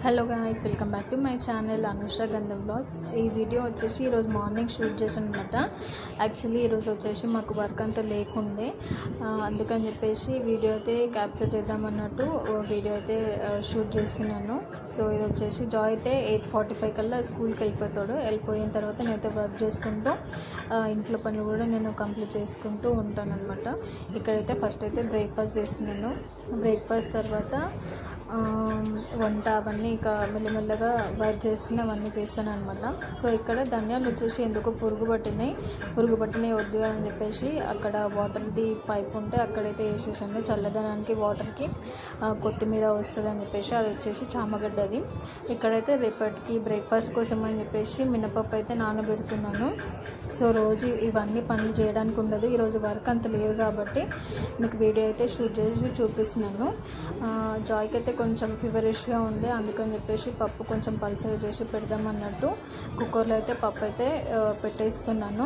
hello guys welcome back to my channel Anusha Gandham blogs ఈ video వచ్చేసి ఈరోజు మార్నింగ్ షూట్ చేశాను అనమాట యాక్చువల్లీ ఈరోజు వచ్చేసి మాకు వర్క్ అంతా లేకుండే ఆ, అందుకని చెప్పేసి వీడియో అయితే క్యాప్చర్ చేద్దామన్నట్టు వీడియో అయితే ఆ, షూట్ చేస్తున్నాను సో ఇది వచ్చేసి జాయ్ అయితే ఎయిట్ ఫార్టీ ఫైవ్ కల్లా స్కూల్కి వెళ్ళిపోతాడు వెళ్ళిపోయిన తర్వాత నేనైతే వర్క్ చేసుకుంటూ ఆ, ఇంట్లో పనులు కూడా నేను కంప్లీట్ చేసుకుంటూ ఉంటాను అనమాట ఇక్కడైతే ఫస్ట్ అయితే బ్రేక్ఫాస్ట్ చేస్తున్నాను బ్రేక్ఫాస్ట్ తర్వాత ఆ, వంట అవన్నీ ఇక మెల్లమెల్లగా వర్క్ చేస్తున్న అవన్నీ చేస్తాను అనమాట సో ఇక్కడ ధనియాలు వచ్చేసి ఎందుకు పురుగు పట్టినాయి పురుగు పట్టినాయి వద్దు అని చెప్పేసి అక్కడ వాటర్ది పైప్ ఉంటే అక్కడైతే వేసేసాను చల్లదనానికి వాటర్కి ఆ, కొత్తిమీర వస్తుంది అని చెప్పేసి అది వచ్చేసి చామగడ్డది ఇక్కడైతే రేపటికి బ్రేక్ఫాస్ట్ కోసం అని చెప్పేసి మినపప్పు అయితే నానబెడుతున్నాను సో రోజు ఇవన్నీ పనులు చేయడానికి ఉండదు ఈరోజు వర్క్ అంత లేదు కాబట్టి మీకు వీడియో అయితే షూట్ చేసి చూపిస్తున్నాను ఆ, జాయ్కి అయితే కొంచెం ఫీవరిష్గా ఉంది అందుకని చెప్పేసి పప్పు కొంచెం పల్చగా చేసి పెడదాం అన్నట్టు కుక్కర్లో అయితే పప్పు అయితే ఆ, పెట్టేస్తున్నాను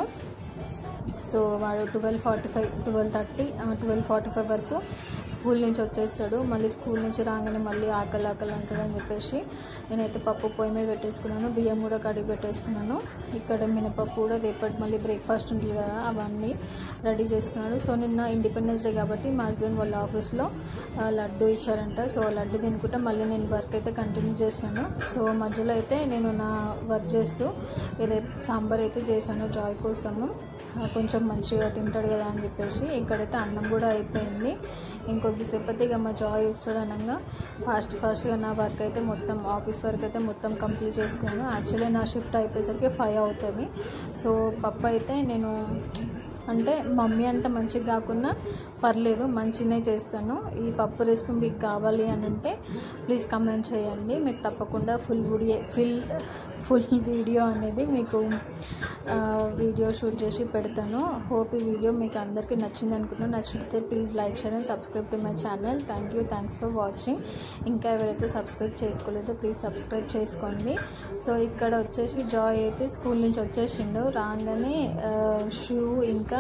సో వాడు twelve forty five twelve thirty twelve forty five వరకు స్కూల్ నుంచి వచ్చేస్తాడు మళ్ళీ స్కూల్ నుంచి రాగానే మళ్ళీ ఆకలి ఆకలి అంటాడు అని చెప్పేసి నేనైతే పప్పు పొయ్యి మీద పెట్టేసుకున్నాను బియ్యం కూడా కడిగి పెట్టేసుకున్నాను ఇక్కడ మినపప్పు కూడా రేపటి మళ్ళీ బ్రేక్ఫాస్ట్ ఉంటుంది కదా అవన్నీ రెడీ చేసుకున్నాను సో నిన్న ఇండిపెండెన్స్ డే కాబట్టి మా హస్బెండ్ వాళ్ళ ఆఫీస్లో ఆ, లడ్డు ఇచ్చారంట సో ఆ లడ్డు తినుకుంటే మళ్ళీ నేను వర్క్ అయితే కంటిన్యూ చేశాను సో మధ్యలో అయితే నేను నా వర్క్ చేస్తూ ఏదైతే సాంబార్ అయితే చేశాను జాయ్ కోసము ఆ, కొంచెం మంచిగా తింటాడు కదా అని చెప్పేసి ఇక్కడైతే అన్నం కూడా అయిపోయింది ఇంకొద్దిసేపు అయితే ఇక మా జాయ్ వస్తాడు అనగా ఫాస్ట్ ఫాస్ట్గా నా వర్క్ అయితే మొత్తం ఆఫీస్ వర్క్ అయితే మొత్తం కంప్లీట్ చేసుకున్నాను యాక్చువల్లీ నా షిఫ్ట్ అయిపోయేసరికి ఫైవ్ అవుతుంది సో పప్పు అయితే నేను అంటే మమ్మీ అంత మంచిగా కాకుండా పర్లేదు మంచిగానే చేస్తాను ఈ పప్పు రెసిపీ మీకు కావాలి అని అంటే ప్లీజ్ కమెంట్ చేయండి మీకు తప్పకుండా full video full full video అనేది మీకు ఆ, వీడియో షూట్ చేసి పెడతాను హోప్ ఈ వీడియో మీకు అందరికీ నచ్చింది అనుకుంటున్నాను నచ్చితే please like share and subscribe to my channel thank you thanks for watching ఇంకా ఎవరైతే సబ్స్క్రైబ్ చేసుకోలేదో ప్లీజ్ సబ్స్క్రైబ్ చేసుకోండి సో ఇక్కడ వచ్చేసి జాయ్ అయితే స్కూల్ నుంచి వచ్చేసిండు రాగానే షూ ఇంకా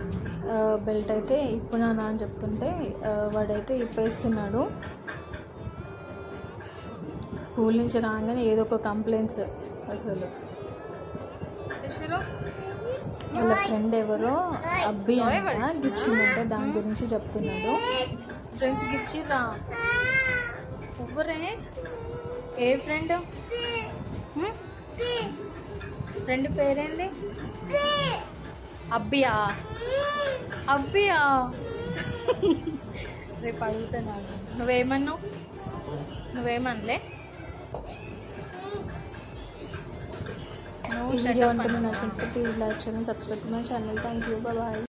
బెల్ట్ అయితే ఇప్పునానా అని చెప్తుంటే ఆ, వాడైతే ఇప్పేస్తున్నాడు స్కూల్ నుంచి రాగానే ఏదో ఒక కంప్లైంట్స్ అసలు వాళ్ళ ఫ్రెండ్ ఎవరో అబ్బి అంట గిచ్చిందంటే దాని గురించి చెప్తున్నాడు ఫ్రెండ్స్ ఇచ్చిర్రా ఎవరే ఏ ఫ్రెండ్ ఫ్రెండ్ పేరేంది అబ్బియా అబ్బియా రేపు అడుగుతున్నాను నువ్వేమన్నావు నువ్వేమనలే ఈ వీడియో అంటే నచ్చినట్టు ప్లీజ్ లైక్ చేయండి subscribe my channel thank you bye